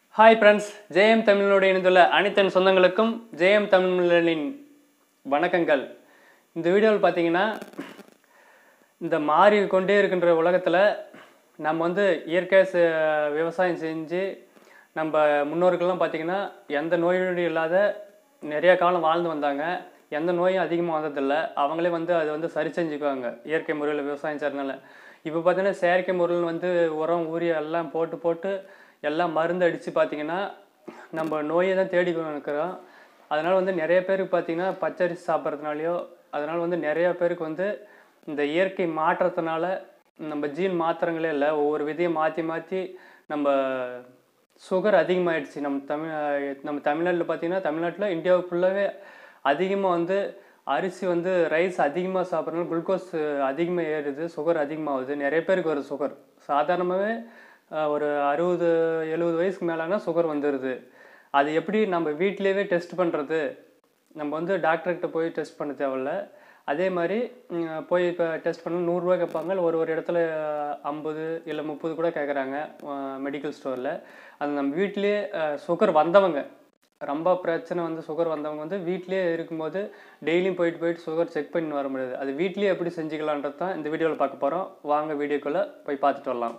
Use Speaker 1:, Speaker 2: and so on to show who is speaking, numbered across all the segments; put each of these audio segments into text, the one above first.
Speaker 1: Hi friends ஜெயம் தமிழோடு இணைந்துள்ள அனைத்து என் சொந்தங்களுக்கும் ஜெயம் தமிழனின் வணக்கங்கள் இந்த வீடியோவில் பார்த்தீங்கன்னா இந்த மாறி கொண்டே இருக்கின்ற உலகத்தில் நம்ம வந்து இயற்கை ச- விவசாயம் செஞ்சு நம்ம முன்னோர்கள்லாம் பார்த்தீங்கன்னா எந்த நோயும் இல்லாத நிறைய காலம் வாழ்ந்து வந்தாங்க எந்த நோயும் அதிகமாக வந்ததில்லை அவங்களே வந்து அதை வந்து சரி செஞ்சுக்குவாங்க இயற்கை முறையில் விவசாயம் செய்கிறதுனால இப்போ பார்த்தீங்கன்னா செயற்கை முறையில் வந்து உரம் ஊரிய எல்லாம் போட்டு போட்டு எல்லாம் மருந்து அடித்து பார்த்தீங்கன்னா நம்ம நோயை தான் தேடி இருக்கிறோம் அதனால் வந்து நிறைய பேருக்கு பார்த்தீங்கன்னா பச்சரிசி சாப்பிட்றதுனாலையோ அதனால் வந்து நிறைய பேருக்கு வந்து இந்த இயற்கை மாற்றத்தினால நம்ம ஜீன் மாத்திரங்களே இல்லை ஒவ்வொரு விதையை மாற்றி மாற்றி நம்ம சுகர் அதிகமாயிடுச்சு நம்ம தமிழ் நம்ம தமிழ்நாட்டில் பார்த்தீங்கன்னா தமிழ்நாட்டில் இந்தியாவுக்கு ஃபுல்லாகவே அதிகமாக வந்து அரிசி வந்து ரைஸ் அதிகமாக சாப்பிட்றதுனால குளுக்கோஸ் அதிகமாக ஏறுது சுகர் அதிகமாகுது நிறைய பேருக்கு வருது சுகர் சாதாரணமாகவே ஒரு அறுபது எழுபது வயசுக்கு மேலேனா சுகர் வந்துடுது அது எப்படி நம்ம வீட்டிலேயே டெஸ்ட் பண்ணுறது நம்ம வந்து டாக்டர்கிட்ட போய் டெஸ்ட் பண்ண தேவையில்ல அதே மாதிரி ம், போய் இப்போ டெஸ்ட் பண்ண நூறுரூவா கேட்பாங்க இல்ல ஒரு ஒரு இடத்துல ஐம்பது இல்லை முப்பது கூட கேட்குறாங்க மெடிக்கல் ஸ்டோரில் அது நம்ம வீட்டிலேயே சுகர் வந்தவங்க ரொம்ப பிரச்சனை வந்து சுகர் வந்தவங்க வந்து வீட்டிலேயே இருக்கும்போது டெய்லியும் போயிட்டு போயிட்டு சுகர் செக் பண்ணி வர முடியாது அது வீட்லேயே எப்படி செஞ்சுக்கலான்றது தான் இந்த வீடியோவில் பார்க்க போகிறோம் வாங்க வீடியோக்குள்ளே போய் பார்த்துட்டு வரலாம்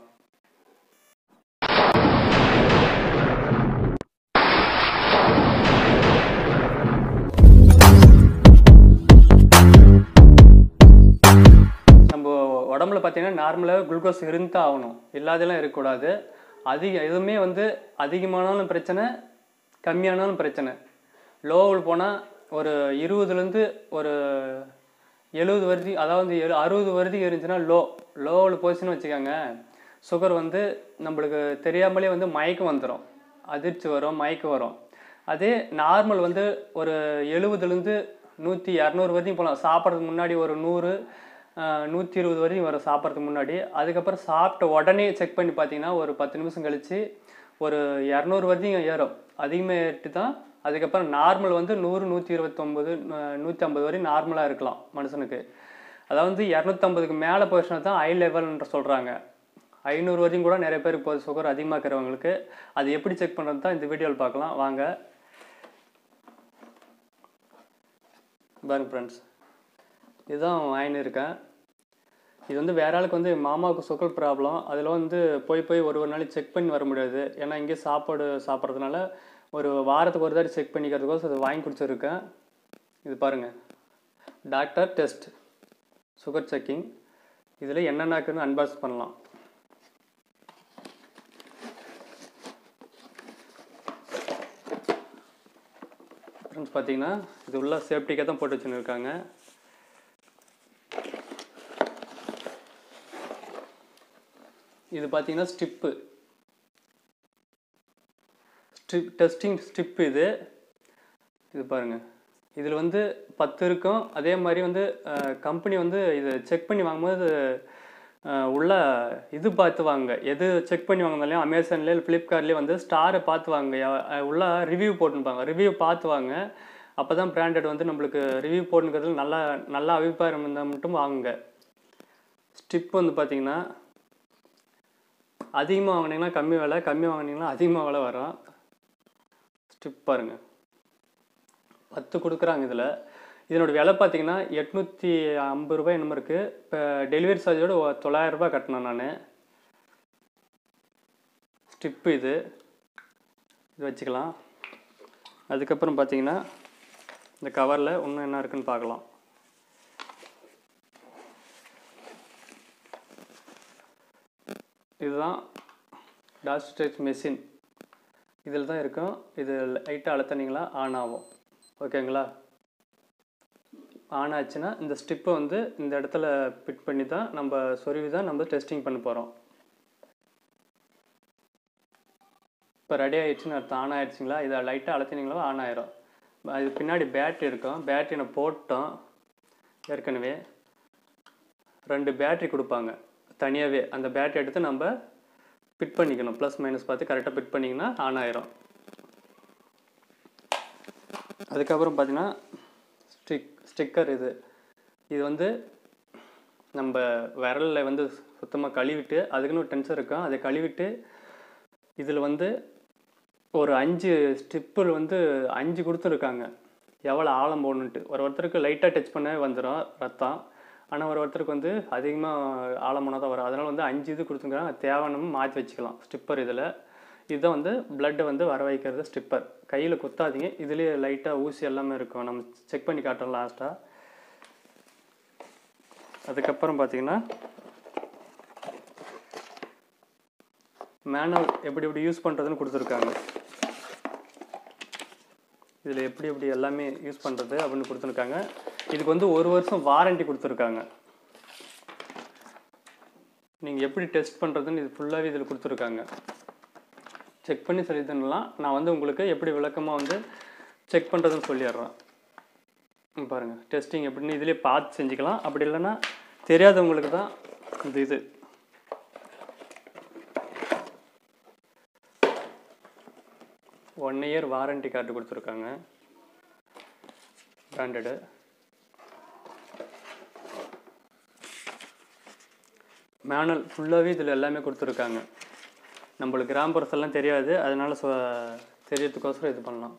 Speaker 1: நம்ம உடம்புல பார்த்தீங்கன்னா நார்மலாகவே குளுக்கோஸ் இருந்து தான் ஆகணும் இல்லாதெல்லாம் இருக்கக்கூடாது அதிக எதுவுமே வந்து அதிகமானாலும் பிரச்சனை கம்மியானாலும் பிரச்சனை லோவில் போனால் ஒரு இருபதுலேருந்து ஒரு எழுபது வருதி அதாவது எழு அறுபது வருதி இருந்துச்சுன்னா லோ லோவில் போச்சுன்னு வச்சுக்கோங்க சுகர் வந்து நம்மளுக்கு தெரியாமலே வந்து மயக்கம் வந்துடும் அதிர்ச்சி வரும் மயக்கம் வரும் அதே நார்மல் வந்து ஒரு எழுபதுலேருந்து நூற்றி இரநூறு வரைக்கும் போகலாம் சாப்பிட்றதுக்கு முன்னாடி ஒரு நூறு நூற்றி இருபது வரைக்கும் வரும் சாப்பிட்றதுக்கு முன்னாடி அதுக்கப்புறம் சாப்பிட்ட உடனே செக் பண்ணி பார்த்தீங்கன்னா ஒரு பத்து நிமிஷம் கழித்து ஒரு இரநூறு வரைக்கும் ஏறும் அதிகமாக ஏறிட்டு தான் அதுக்கப்புறம் நார்மல் வந்து நூறு நூற்றி இருபத்தொம்பது நூற்றி ஐம்பது வரையும் நார்மலாக இருக்கலாம் மனுஷனுக்கு அதாவது இரநூத்தம்பதுக்கு மேலே போயிடுச்சுனா தான் ஹை லெவல்ன்ற சொல்கிறாங்க ஐநூறு வரையும் கூட நிறைய பேருக்கு போகுது சுகர் அதிகமாக இருக்கிறவங்களுக்கு அது எப்படி செக் பண்ணுறது தான் இந்த வீடியோவில் பார்க்கலாம் வாங்க பாருங்க ஃப்ரெண்ட்ஸ் இதுதான் வாங்கின்னு இருக்கேன் இது வந்து வேற ஆளுக்கு வந்து மாமாவுக்கு சுகர் ப்ராப்ளம் அதில் வந்து போய் போய் ஒரு ஒரு நாளைக்கு செக் பண்ணி வர முடியாது ஏன்னா இங்கே சாப்பாடு சாப்பிட்றதுனால ஒரு வாரத்துக்கு ஒரு தாட்டி செக் பண்ணிக்கிறதுக்கோசம் அதை வாங்கி குடிச்சிருக்கேன் இது பாருங்கள் டாக்டர் டெஸ்ட் சுகர் செக்கிங் இதில் என்னென்ன இருக்குன்னு அன்பாக்ஸ் பண்ணலாம் ஃப்ரெண்ட்ஸ் பார்த்தீங்கன்னா இது உள்ள சேஃப்டிக்காக தான் போட்டு வச்சுன்னு இருக்காங்க இது பார்த்தீங்கன்னா ஸ்டிப்பு ஸ்ட்ரிப் டெஸ்டிங் ஸ்ட்ரிப் இது இது பாருங்க இதில் வந்து பத்து இருக்கும் அதே மாதிரி வந்து கம்பெனி வந்து இதை செக் பண்ணி வாங்கும்போது அஹ், உள்ள இது பார்த்து வாங்க எது செக் பண்ணி வாங்கினாலையும் அமேசான்லேயே இல்லை ஃப்ளிப்கார்ட்லேயே வந்து ஸ்டாரை பார்த்து வாங்க யா- அஹ், உள்ள ரிவ்யூ போட்டுருப்பாங்க ரிவ்யூ பார்த்து வாங்க அப்போ தான் பிராண்டட் வந்து நம்மளுக்கு ரிவ்யூ போட்டுங்கிறதுல நல்லா நல்ல அபிப்பிராயம் இருந்தால் மட்டும் வாங்குங்க ஸ்டிப் வந்து பார்த்தீங்கன்னா அதிகமாக வாங்கினீங்கன்னா கம்மி விலை கம்மி வாங்கினீங்கன்னா அதிகமாக விலை வரும் ஸ்டிப் பாருங்க பத்து கொடுக்குறாங்க இதில் இதனோட விலை பார்த்தீங்கன்னா எட்நூற்றி ஐம்பது ரூபாய் என்னமோ இருக்குது இப்போ டெலிவரி சார்ஜோட தொள்ளாயிரம் ரூபாய் கட்டணும் நான் ஸ்டிப்பு இது இது வச்சுக்கலாம் அதுக்கப்புறம் பார்த்தீங்கன்னா இந்த கவரில் இன்னும் என்ன இருக்குன்னு பார்க்கலாம் இதுதான் டாஸ்டேஜ் மெஷின் இதில் தான் இருக்கும் இது லைட்டாக அழுத்தினீங்களா ஆன் ஆகும் ஓகேங்களா ஆன் ஆச்சுன்னா இந்த ஸ்டிப்பை வந்து இந்த இடத்துல ஃபிட் பண்ணி தான் நம்ம சொருவி தான் நம்ம டெஸ்டிங் பண்ண போகிறோம் இப்போ ரெடி ஆயிடுச்சுன்னு அர்த்தம் ஆன் ஆயிடுச்சுங்களா இதை லைட்டாக அழுத்தினீங்களா ஆன் ஆயிரும் இது பின்னாடி பேட்ரி இருக்கும் பேட்டரி நான் போட்டோம் ஏற்கனவே ரெண்டு பேட்டரி கொடுப்பாங்க தனியாகவே அந்த பேட்டரி எடுத்து நம்ம ஃபிட் பண்ணிக்கணும் ப்ளஸ் மைனஸ் பார்த்து கரெக்டாக ஃபிட் பண்ணிங்கன்னா ஆன் ஆயிரும் அதுக்கப்புறம் பார்த்தீங்கன்னா ஸ்டிக் ஸ்டிக்கர் இது இது வந்து நம்ம விரலில் வந்து சுத்தமாக கழுவிட்டு அதுக்குன்னு ஒரு டென்சர் இருக்கும் அதை கழுவிட்டு இதில் வந்து ஒரு அஞ்சு ஸ்டிப்பில் வந்து அஞ்சு கொடுத்துருக்காங்க எவ்வளோ ஆழம் போகணுன்ட்டு ஒரு ஒருத்தருக்கு லைட்டாக டச் பண்ணவே வந்துடும் ரத்தம் ஆனால் ஒரு ஒருத்தருக்கு வந்து அதிகமாக ஆழம் போனால் தான் வரும் அதனால் வந்து அஞ்சு இது கொடுத்துருக்காங்க தேவைன்னு மாற்றி வச்சுக்கலாம் ஸ்டிப்பர் இதில் இதுதான் வந்து பிளட்டை வந்து வர வைக்கிறது ஸ்டிப்பர் கையில் குத்தாதீங்க இதுலேயே லைட்டாக ஊசி எல்லாமே இருக்கும் நம்ம செக் பண்ணி காட்டுறோம் லாஸ்ட்டாக அதுக்கப்புறம் பார்த்தீங்கன்னா மேனுவல் எப்படி எப்படி யூஸ் பண்ணுறதுன்னு கொடுத்துருக்காங்க இதில் எப்படி எப்படி எல்லாமே யூஸ் பண்ணுறது அப்படின்னு கொடுத்துருக்காங்க இதுக்கு வந்து ஒரு வருஷம் வாரண்டி கொடுத்துருக்காங்க நீங்கள் எப்படி டெஸ்ட் பண்ணுறதுன்னு இது ஃபுல்லாகவே இதில் கொடுத்துருக்காங்க செக் பண்ணி சரி பண்ணலாம் நான் வந்து உங்களுக்கு எப்படி விளக்கமாக வந்து செக் பண்ணுறதுன்னு சொல்லிடுறேன் ம், பாருங்க டெஸ்டிங் எப்படின்னு இதிலே பார்த்து செஞ்சுக்கலாம் அப்படி இல்லைன்னா தெரியாதவங்களுக்கு தான் இந்த இது ஒன் இயர் வாரண்டி கார்டு கொடுத்துருக்காங்க பிராண்டடு மேனுவல் ஃபுல்லாகவே இதில் எல்லாமே கொடுத்துருக்காங்க நம்மளுக்கு கிராம்பரஸ் எல்லாம் தெரியாது அதனால சொ தெரியறதுக்கோசரம் இது பண்ணலாம்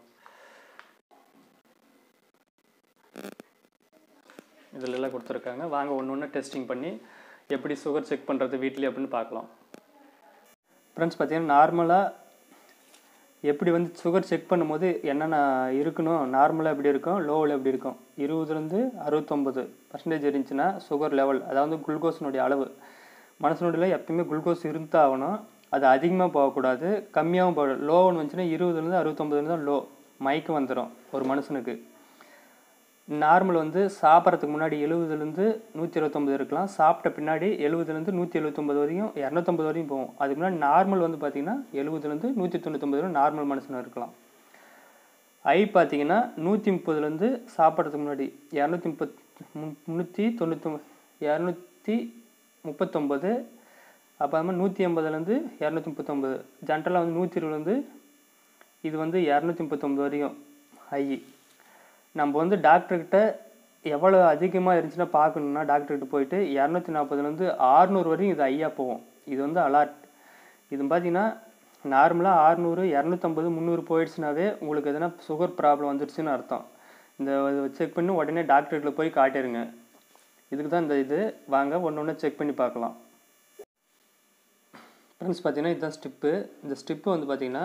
Speaker 1: இதில் எல்லாம் கொடுத்துருக்காங்க வாங்க ஒன்று ஒன்று டெஸ்டிங் பண்ணி எப்படி சுகர் செக் பண்ணுறது வீட்லேயே அப்படின்னு பார்க்கலாம் ஃப்ரெண்ட்ஸ் பார்த்தீங்கன்னா நார்மலாக எப்படி வந்து சுகர் செக் பண்ணும்போது என்னென்ன இருக்கணும் நார்மலாக எப்படி இருக்கும் லோவில் எப்படி இருக்கும் இருபதுலேருந்து அறுபத்தொம்பது பர்சன்டேஜ் இருந்துச்சுன்னா சுகர் லெவல் அதாவது குளுக்கோஸினுடைய அளவு மனசனுடைய எப்பயுமே குளுக்கோஸ் இருந்தால் ஆகணும் அது அதிகமாக போகக்கூடாது கம்மியாகவும் போக லோன்னு வந்துச்சுன்னா இருபதுலேருந்து அறுபத்தொம்பதுலேருந்து தான் லோ மயக்கம் வந்துடும் ஒரு மனுஷனுக்கு நார்மல் வந்து சாப்பிட்றதுக்கு முன்னாடி எழுபதுலேருந்து நூற்றி இருபத்தொம்பது இருக்கலாம் சாப்பிட்ட பின்னாடி எழுபதுலேருந்து நூற்றி எழுபத்தொம்பது வரையும் இரநூத்தொம்பது வரையும் போகும் அதுக்கு முன்னாடி நார்மல் வந்து பார்த்தீங்கன்னா எழுபதுலேருந்து நூற்றி தொண்ணூத்தொம்பது வரையும் நார்மல் மனுஷனாக இருக்கலாம் ஐ பார்த்தீங்கன்னா நூற்றி முப்பதுலேருந்து சாப்பிட்றதுக்கு முன்னாடி இரநூத்தி முப்பத் முந்நூற்றி தொண்ணூத்தொம்பது இரநூத்தி முப்பத்தொம்பது அப்புறமா நூற்றி எண்பதுலேருந்து இரநூத்தி முப்பத்தொம்பது ஜென்ரலாக வந்து நூற்றி இருபதுலேருந்து இது வந்து இரநூத்தி முப்பத்தொம்பது வரையும் ஐ நம்ம வந்து டாக்டர்கிட்ட எவ்வளோ அதிகமாக இருந்துச்சுன்னா பார்க்கணுன்னா டாக்டர்கிட்ட போயிட்டு இரநூத்தி நாற்பதுலேருந்து ஆறுநூறு வரையும் இது ஐயா போகும் இது வந்து அலார்ட் இது பார்த்தீங்கன்னா நார்மலாக ஆறுநூறு இரநூத்தம்பது முந்நூறு போயிடுச்சுனாவே உங்களுக்கு எதனா சுகர் ப்ராப்ளம் வந்துடுச்சுன்னு அர்த்தம் இந்த செக் பண்ணி உடனே டாக்டர்கிட்ட போய் காட்டிடுங்க இதுக்கு தான் இந்த இது வாங்க ஒன்று ஒன்று செக் பண்ணி பார்க்கலாம் ஃப்ரெண்ட்ஸ் பார்த்தீங்கன்னா இதுதான் ஸ்டிப்பு இந்த ஸ்டிப்பு வந்து பார்த்தீங்கன்னா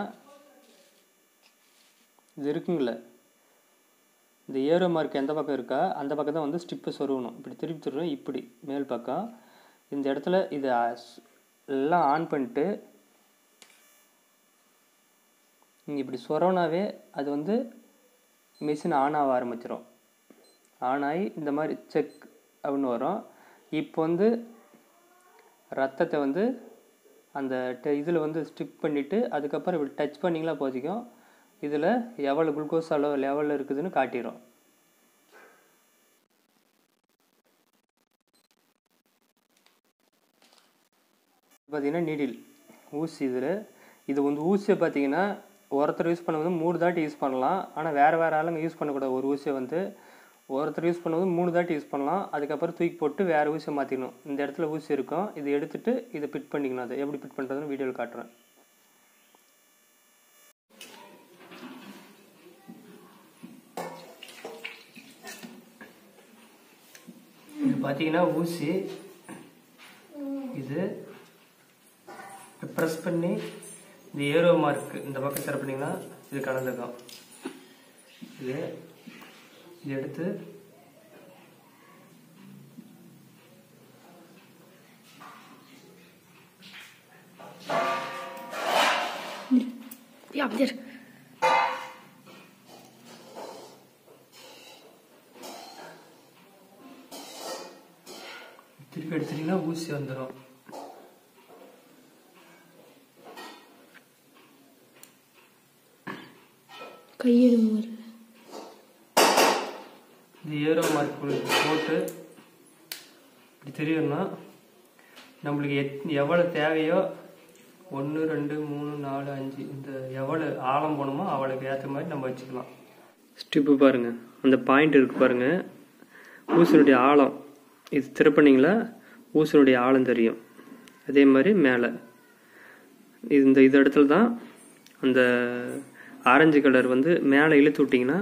Speaker 1: இது இருக்குங்களே இந்த ஏரோ மார்க் எந்த பக்கம் இருக்கா அந்த பக்கம் தான் வந்து ஸ்டிப்பு சொருகணும் இப்படி திருப்பி திருப்பி இப்படி மேல் பக்கம் இந்த இடத்துல இதை அஸ்- எல்லாம் ஆன் பண்ணிட்டு நீங்கள் இப்படி சொரவுனாவே அது வந்து மிஷின் ஆன் ஆக ஆரம்பிச்சிடும் ஆன் ஆகி இந்த மாதிரி செக் அப்படின்னு வரும் இப்போ வந்து ரத்தத்தை வந்து அந்த இதில் வந்து ஸ்டிக் பண்ணிவிட்டு அதுக்கப்புறம் இப்படி டச் பண்ணிங்களா போதிக்கும் இதில் எவ்வளோ குளுக்கோஸ் அளவு லெவலில் இருக்குதுன்னு காட்டிடும் பார்த்தீங்கன்னா நீடில் ஊசி இதில் இது வந்து ஊசியை பார்த்தீங்கன்னா ஒருத்தர் யூஸ் பண்ணும்போது மூணு தாட்டி யூஸ் பண்ணலாம் ஆனால் வேறு வேறு ஆளுங்க யூஸ் பண்ணக்கூடாது ஒரு ஊசியை வந்து ஒருத்தர் யூஸ் பண்ணும்போது மூணு தாட்டி யூஸ் பண்ணலாம் அதுக்கப்புறம் தூக்கி போட்டு வேறு ஊசியை மாற்றிக்கணும் இந்த இடத்துல ஊசி இருக்கும் இதை எடுத்துட்டு இதை ஃபிட் பண்ணிக்கணும் அதை எப்படி ஃபிட் பண்ணுறதுன்னு வீடியோவில் காட்டுறேன் இது பார்த்தீங்கன்னா ஊசி இது ப்ரெஸ் பண்ணி இந்த ஏரோ மார்க் இந்த பக்கம் செட் பண்ணிங்கன்னா இது கலந்துக்கும் இது இது எடுத்து
Speaker 2: Ja, weer.
Speaker 1: திருப்பி எடுத்துட்டீங்கன்னா ஊசி வந்துடும்
Speaker 2: கையெழுந்து வரல
Speaker 1: இந்த ஏரோ மார்க் போட்டு இப்படி தெரியணும்னா நம்மளுக்கு எத் எவ்வளோ தேவையோ ஒன்று ரெண்டு மூணு நாலு அஞ்சு இந்த எவ்வளோ ஆழம் போகணுமோ அவளுக்கு ஏற்ற மாதிரி நம்ம வச்சுக்கலாம் ஸ்டிப்பு பாருங்க அந்த பாயிண்ட் இருக்கு பாருங்க ஊசினுடைய ஆழம் இது திருப்பினீங்களா ஊசினுடைய ஆழம் தெரியும் அதே மாதிரி மேலே இது இந்த இது இடத்துல தான் அந்த ஆரஞ்சு கலர் வந்து மேலே இழுத்து விட்டிங்கன்னா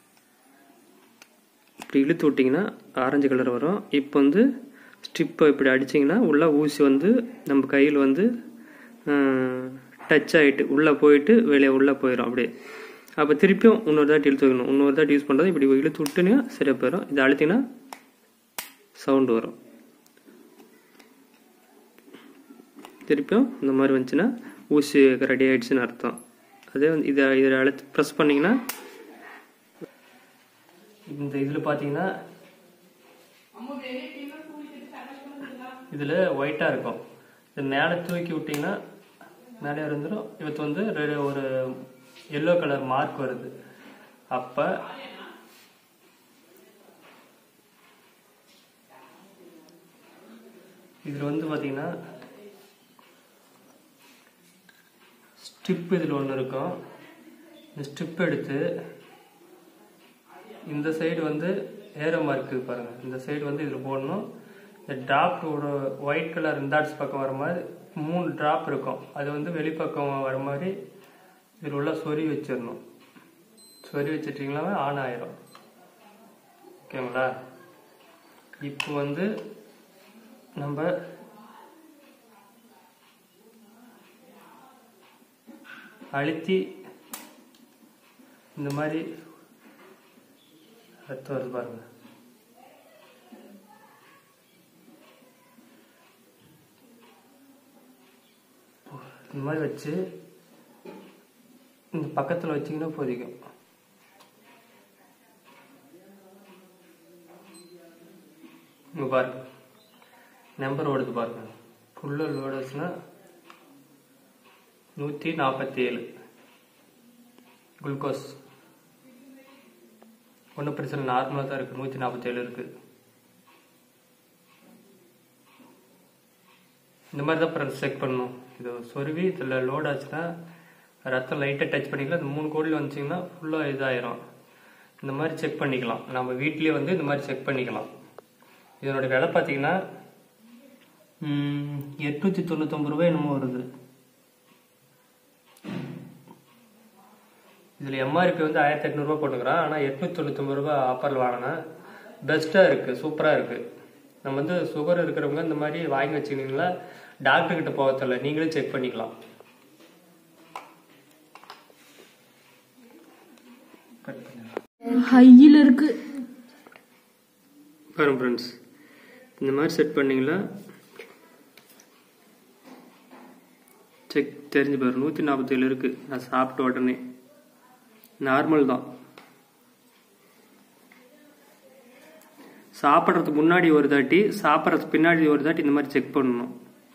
Speaker 1: இப்படி இழுத்து விட்டிங்கன்னா ஆரஞ்சு கலர் வரும் இப்போ வந்து ஸ்டிப்பை இப்படி அடிச்சிங்கன்னா உள்ளே ஊசி வந்து நம்ம கையில் வந்து டச் ஆகிட்டு உள்ளே போயிட்டு வெளியே உள்ளே போயிடும் அப்படியே அப்போ திருப்பியும் இன்னொரு தாட்டி இழுத்து வைக்கணும் இன்னொரு தாட்டி யூஸ் பண்ணுறது இப்படி இழுத்து விட்டுனே சரியாக போயிடும் இதை அழுத்திங்கன்னா சவுண்டு வரும் திருப்பியும் இந்த மாதிரி வந்துச்சுன்னா ஊசி ரெடி ஆயிடுச்சுன்னு அர்த்தம் அதே வந்து இதை இதை அழுத்தி ப்ரெஸ் பண்ணிங்கன்னா இந்த இதில் பார்த்தீங்கன்னா இதில் ஒயிட்டாக இருக்கும் இது மேலே தூக்கி விட்டிங்கன்னா மேலே இருந்துடும் இவத்து வந்து ரெ- ஒரு எல்லோ கலர் மார்க் வருது அப்போ இதில் வந்து பார்த்தீங்கன்னா ஸ்ட்ரிப் இதில் ஒன்று இருக்கும் இந்த ஸ்ட்ரிப் எடுத்து இந்த சைடு வந்து ஏரோ மார்க்கு பாருங்க இந்த சைடு வந்து இதில் போடணும் இந்த ட்ராப்போட ஒயிட் கலர் இந்த டாட்ஸ் பக்கம் வர மாதிரி மூணு ட்ராப் இருக்கும் அது வந்து வெளிப்பக்கம் வர மாதிரி இதில் உள்ள சொறி வச்சிடணும் சொறி வச்சிட்டிங்களா ஆன் ஆயிரும் ஓகேங்களா இப்போ வந்து நம்ம அழுத்தி இந்த மாதிரி ரத்தம் வருது பாருங்க இந்த மாதிரி வச்சு இந்த பக்கத்தில் வச்சிங்கன்னா போதிக்கும் இங்க பாருங்க நம்பர் ஓடுது பாருங்க ஃபுல்லாக லோடஸ்னா நூற்றி நாற்பத்தி ஏழு குளுக்கோஸ் ஒன்றும் பிரச்சனை நார்மலாக தான் இருக்குது நூற்றி நாற்பத்தேழு இருக்குது இந்த மாதிரி தான் ஃப்ரெண்ட்ஸ் செக் பண்ணணும் இது சொருவி இதில் லோட் ஆச்சுன்னா ரத்தம் லைட்டாக டச் பண்ணிக்கலாம் இந்த மூணு கோடியில் வந்துச்சிங்கன்னா ஃபுல்லாக இதாயிரும் இந்த மாதிரி செக் பண்ணிக்கலாம் நம்ம வீட்லேயே வந்து இந்த மாதிரி செக் பண்ணிக்கலாம் இதனோட விலை பார்த்தீங்கன்னா எட்நூற்றி தொண்ணூத்தொம்பது ரூபாய் என்னமோ வருது இதில் எம்ஆர்பி வந்து ஆயிரத்தி எட்நூறுபா போட்டுக்கிறான் ஆனால் எட்நூற்றி தொண்ணூத்தொம்பது ரூபா ஆஃபரில் வாங்கினேன் பெஸ்ட்டாக இருக்குது சூப்பராக இருக்குது நம்ம வந்து சுகர் இருக்கிறவங்க இந்த மாதிரி வாங்கி வச்சுக்கிட்டீங்களா டாக்டர் கிட்ட போக தேவையில்ல நீங்களே செக் பண்ணிக்கலாம் கட் பண்ணிடலாம்
Speaker 2: ஹையில் இருக்கு
Speaker 1: பாருங்க ஃப்ரெண்ட்ஸ் இந்த மாதிரி செட் பண்ணீங்களா செக் தெரிஞ்சு பாரு நூற்றி நாற்பத்தேழு இருக்குது நான் சாப்பிட்ட உடனே நார்மல் தான் சாப்பிட்றதுக்கு முன்னாடி ஒரு தாட்டி சாப்பிட்றதுக்கு பின்னாடி ஒரு தாட்டி இந்த மாதிரி செக் பண்ணணும்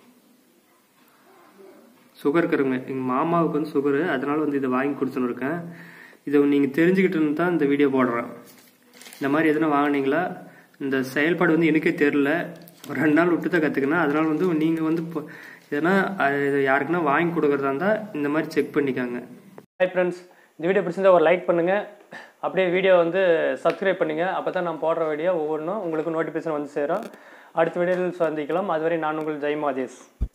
Speaker 1: சுகர் இருக்கிறவங்க எங்கள் மாமாவுக்கு வந்து சுகரு அதனால வந்து இதை வாங்கி கொடுத்துன்னு இருக்கேன் இதை நீங்கள் தெரிஞ்சுக்கிட்டுன்னு தான் இந்த வீடியோ போடுறேன் இந்த மாதிரி எதுனா வாங்குனீங்களா இந்த செயல்பாடு வந்து எனக்கே தெரில ஒரு ரெண்டு நாள் விட்டு தான் கற்றுக்கினேன் அதனால வந்து நீங்கள் வந்து இப்போ எதனா அது இது யாருக்குன்னா வாங்கி கொடுக்குறதா இருந்தால் இந்த மாதிரி செக் பண்ணிக்காங்க ஹாய் ஃப்ரெண்ட்ஸ் இந்த வீடியோ பிடிச்சிருந்தா ஒரு லைக் பண்ணுங்கள் அப்படியே வீடியோ வந்து சப்ஸ்கிரைப் பண்ணுங்க அப்போ தான் நான் போடுற வீடியோ ஒவ்வொன்றும் உங்களுக்கு நோட்டிஃபிகேஷன் வந்து சேரும் அடுத்த வீடியோவில் சந்திக்கலாம் அதுவரை நான் உங்கள் ஜெய் மாதேஷ்